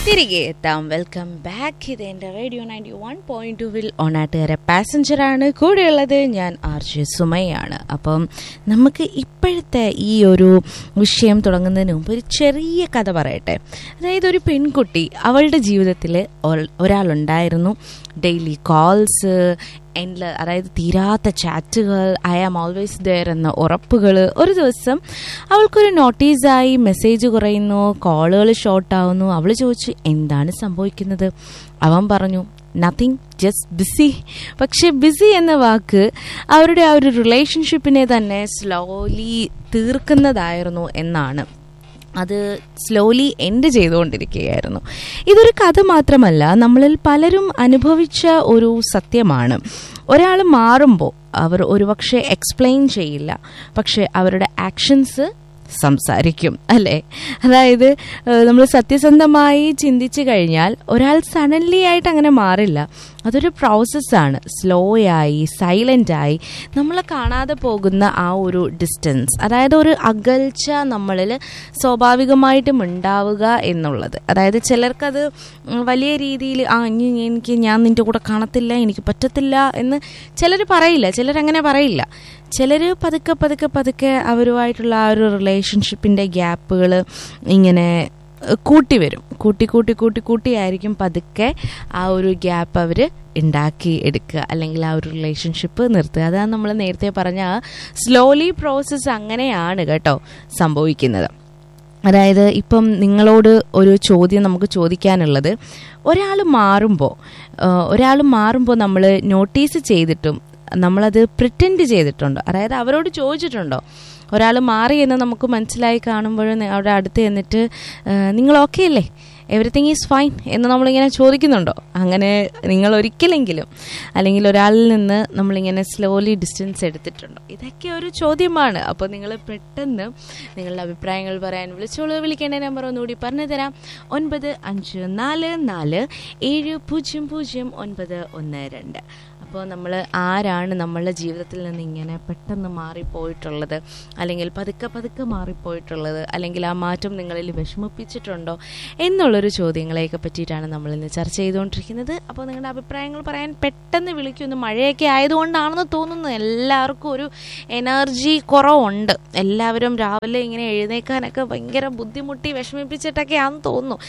തിരികെ എത്താം welcome back ഇത് എൻ്റെ റേഡിയോ നയൻറ്റി വൺ പോയിന്റ് ടുവിൽ ഓണാട്ടുകാരെ പാസഞ്ചറാണ് കൂടെയുള്ളത് ഞാൻ ആർ ജെ സുമയാണ് അപ്പം നമുക്ക് ഇപ്പോഴത്തെ ഈ ഒരു വിഷയം തുടങ്ങുന്നതിന് മുമ്പ് ഒരു ചെറിയ കഥ പറയട്ടെ അതായത് ഒരു പെൺകുട്ടി അവളുടെ ജീവിതത്തിൽ ഒരാളുണ്ടായിരുന്നു ഡെയിലി കോൾസ് എൻഡിൽ അതായത് തീരാത്ത ചാറ്റുകൾ ഐ ആം ഓൾവേസ് ദയർ എന്ന ഉറപ്പുകൾ ഒരു ദിവസം അവൾക്കൊരു നോട്ടീസായി മെസ്സേജ് കുറയുന്നു കോളുകൾ ഷോർട്ടാവുന്നു അവൾ ചോദിച്ചു എന്താണ് സംഭവിക്കുന്നത് അവൻ പറഞ്ഞു നത്തിങ് ജസ്റ്റ് ബിസി പക്ഷെ ബിസി എന്ന വാക്ക് അവരുടെ ആ ഒരു റിലേഷൻഷിപ്പിനെ തന്നെ സ്ലോലി തീർക്കുന്നതായിരുന്നു എന്നാണ് അത് സ്ലോലി എൻഡ് ചെയ്തുകൊണ്ടിരിക്കുകയായിരുന്നു ഇതൊരു കഥ മാത്രമല്ല നമ്മളിൽ പലരും അനുഭവിച്ച ഒരു സത്യമാണ് ഒരാൾ മാറുമ്പോൾ അവർ ഒരുപക്ഷെ എക്സ്പ്ലെയിൻ ചെയ്യില്ല പക്ഷെ അവരുടെ ആക്ഷൻസ് സംസാരിക്കും അല്ലേ അതായത് നമ്മൾ സത്യസന്ധമായി ചിന്തിച്ചു കഴിഞ്ഞാൽ ഒരാൾ സഡൻലി ആയിട്ട് അങ്ങനെ മാറില്ല അതൊരു പ്രോസസ്സാണ് സ്ലോ ആയി സൈലൻ്റ് ആയി നമ്മളെ കാണാതെ പോകുന്ന ആ ഒരു ഡിസ്റ്റൻസ് അതായത് ഒരു അകൽച്ച നമ്മളിൽ സ്വാഭാവികമായിട്ടും ഉണ്ടാവുക എന്നുള്ളത് അതായത് ചിലർക്കത് വലിയ രീതിയിൽ ആ ഇനി എനിക്ക് ഞാൻ നിൻ്റെ കൂടെ കാണത്തില്ല എനിക്ക് പറ്റത്തില്ല എന്ന് ചിലർ പറയില്ല ചിലരങ്ങനെ പറയില്ല ചിലർ പതുക്കെ പതുക്കെ പതുക്കെ അവരുമായിട്ടുള്ള ആ ഒരു റിലേഷൻഷിപ്പിൻ്റെ ഗ്യാപ്പുകൾ ഇങ്ങനെ കൂട്ടി വരും കൂട്ടി കൂട്ടി കൂട്ടി കൂട്ടിയായിരിക്കും പതുക്കെ ആ ഒരു ഗ്യാപ്പ് അവർ ഉണ്ടാക്കി എടുക്കുക അല്ലെങ്കിൽ ആ ഒരു റിലേഷൻഷിപ്പ് നിർത്തുക അതാണ് നമ്മൾ നേരത്തെ പറഞ്ഞ സ്ലോലി പ്രോസസ്സ് അങ്ങനെയാണ് കേട്ടോ സംഭവിക്കുന്നത് അതായത് ഇപ്പം നിങ്ങളോട് ഒരു ചോദ്യം നമുക്ക് ചോദിക്കാനുള്ളത് ഒരാൾ മാറുമ്പോൾ ഒരാൾ മാറുമ്പോൾ നമ്മൾ നോട്ടീസ് ചെയ്തിട്ടും നമ്മളത് പ്രിറ്റൻഡ് ചെയ്തിട്ടുണ്ടോ അതായത് അവരോട് ചോദിച്ചിട്ടുണ്ടോ ഒരാൾ മാറി എന്ന് നമുക്ക് മനസ്സിലായി കാണുമ്പോൾ അവിടെ അടുത്ത് ചെന്നിട്ട് നിങ്ങൾ ഓക്കെ അല്ലേ എവറിത്തിങ് ഈസ് ഫൈൻ എന്ന് നമ്മളിങ്ങനെ ചോദിക്കുന്നുണ്ടോ അങ്ങനെ നിങ്ങൾ ഒരിക്കലെങ്കിലും അല്ലെങ്കിൽ ഒരാളിൽ നിന്ന് നമ്മളിങ്ങനെ സ്ലോലി ഡിസ്റ്റൻസ് എടുത്തിട്ടുണ്ടോ ഇതൊക്കെ ഒരു ചോദ്യമാണ് അപ്പോൾ നിങ്ങൾ പെട്ടെന്ന് നിങ്ങളുടെ അഭിപ്രായങ്ങൾ പറയാൻ വിളിച്ചോളൂ വിളിക്കേണ്ട നമ്പർ ഒന്നുകൂടി പറഞ്ഞു തരാം ഒൻപത് അഞ്ച് നാല് നാല് ഏഴ് പൂജ്യം പൂജ്യം ഒൻപത് ഒന്ന് രണ്ട് അപ്പോൾ നമ്മൾ ആരാണ് നമ്മളുടെ ജീവിതത്തിൽ നിന്ന് ഇങ്ങനെ പെട്ടെന്ന് മാറിപ്പോയിട്ടുള്ളത് അല്ലെങ്കിൽ പതുക്കെ പതുക്കെ മാറിപ്പോയിട്ടുള്ളത് അല്ലെങ്കിൽ ആ മാറ്റം നിങ്ങളിൽ വിഷമിപ്പിച്ചിട്ടുണ്ടോ എന്നുള്ളൊരു ചോദ്യങ്ങളെയൊക്കെ പറ്റിയിട്ടാണ് നമ്മൾ ഇന്ന് ചർച്ച ചെയ്തുകൊണ്ടിരിക്കുന്നത് അപ്പോൾ നിങ്ങളുടെ അഭിപ്രായങ്ങൾ പറയാൻ പെട്ടെന്ന് വിളിക്കുന്നു മഴയൊക്കെ ആയതുകൊണ്ടാണെന്ന് തോന്നുന്നു എല്ലാവർക്കും ഒരു എനർജി കുറവുണ്ട് എല്ലാവരും രാവിലെ ഇങ്ങനെ എഴുന്നേക്കാനൊക്കെ ഭയങ്കര ബുദ്ധിമുട്ടി വിഷമിപ്പിച്ചിട്ടൊക്കെയാണെന്ന് തോന്നുന്നു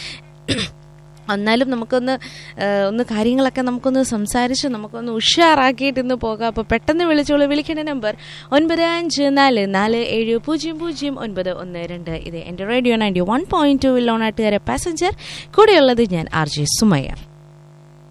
എന്നാലും നമുക്കൊന്ന് ഒന്ന് കാര്യങ്ങളൊക്കെ നമുക്കൊന്ന് സംസാരിച്ച് നമുക്കൊന്ന് ഉഷാറാക്കിയിട്ട് ഇന്ന് പോകാം അപ്പോൾ പെട്ടെന്ന് വിളിച്ചോളൂ വിളിക്കേണ്ട നമ്പർ ഒൻപത് അഞ്ച് നാല് നാല് ഏഴ് പൂജ്യം പൂജ്യം ഒൻപത് ഒന്ന് രണ്ട് ഇത് എൻ്റെ radio ninety one point two വില്ലോണാട്ടുകാരെ പാസഞ്ചർ കൂടെയുള്ളത് ഞാൻ ആർ ജെ സുമയ്യ